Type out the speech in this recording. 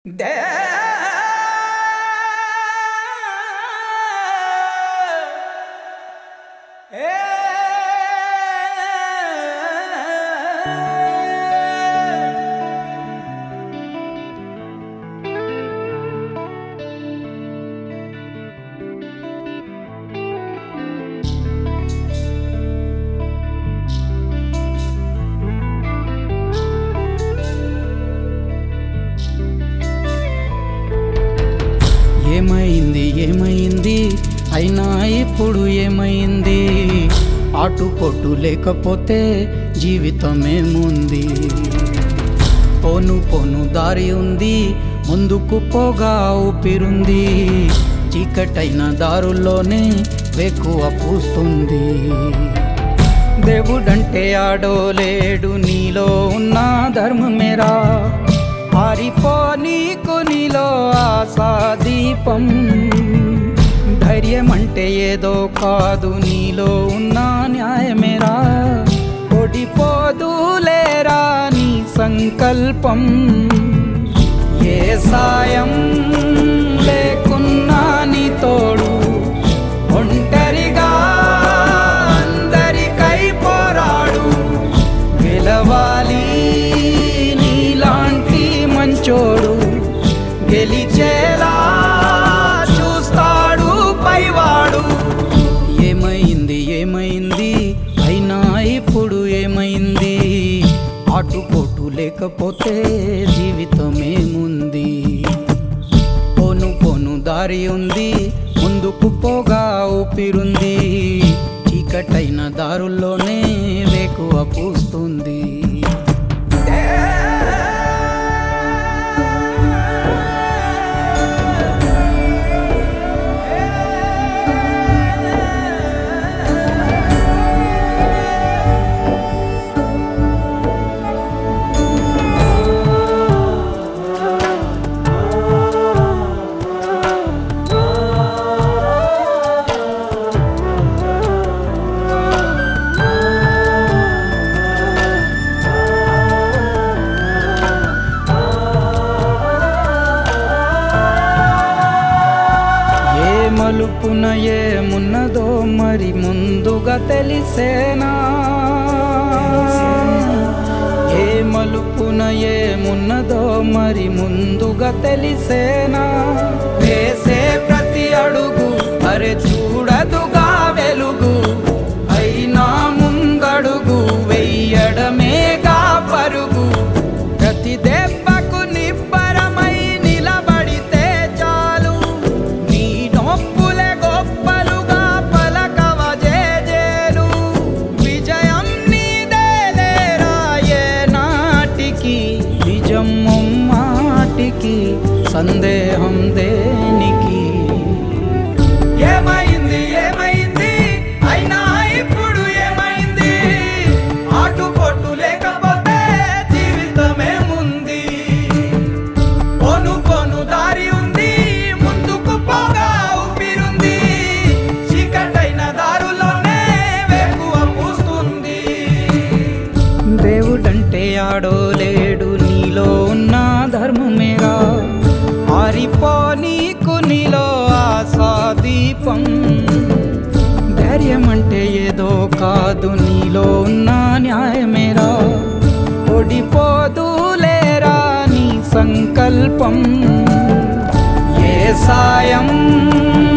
ఏమైంది ఏమైంది అయినా ఇప్పుడు ఏమైంది అటు పొట్టు లేకపోతే జీవితమేముంది పోను పోను దారి ఉంది ముందుకు పోగా ఊపిరుంది చీకటైన దారుల్లోనే వెక్కువ పూస్తుంది దేవుడంటే ఆడోలేడు నీలో ఉన్న ధర్మమేరా పారిపో నీకు నీలో ఆశాదీపం ధైర్యం అంటే ఏదో కాదు నీలో ఉన్న న్యాయమేరా ఓడిపోదులేరా నీ సంకల్పం ఏ సాయం లేకున్నా నీ తోడు ఒంటరిగా అందరికై పోరాడు గెలవాలి నీలాంటి మంచోడు గెలిచేలా చూస్తాడు పైవాడు ఏమైంది ఏమైంది అయినా ఇప్పుడు ఏమైంది ఆటుపోటు లేకపోతే జీవితమేముంది పోను పోను దారి ఉంది ముందుకు పోగా ఊపిరుంది చీకటైన దారుల్లోనే వేకువ పూస్తుంది ఏ మలుపున ఏమున్నదో మరి ముందుగా తెలిసేనా ఏ మలుపున ఏమున్నదో మరి ముందుగా తెలిసేనా వేసే ప్రతి అడుగు అరే చూడదుగా వెలుగు అయినా ముందడుగు వెయ్యడమేగా పరుగు ప్రతి దెబ్బకు నిబ్బరమై నిలబడితే చాలు నీ నొప్పులే గొప్పలుగా పలకవ జేజేలు విజయం నీదేలేరా ఏ నాటికి నిజం మాటికి సందేహం దేనికి ఏమైంది ఏమైంది అయినా ఇప్పుడు ఏమైంది ఆటుపోటు లేకపోతే జీవితమేముంది పోను పోను దారి ఉంది ముందుకు పోగా ఊపిరుంది చీకటైన దారులోనే వేకువ పూస్తుంది దేవుడంటే ఆడోలేడు నీలో ఉన్న ధర్మమేరా ఆరిపో నీకు నీలో ఆశాదీపం ధైర్యం అంటే ఏదో కాదు నీలో ఉన్న న్యాయమేరా ఓడిపోదులేరా నీ సంకల్పం ఏ సాయం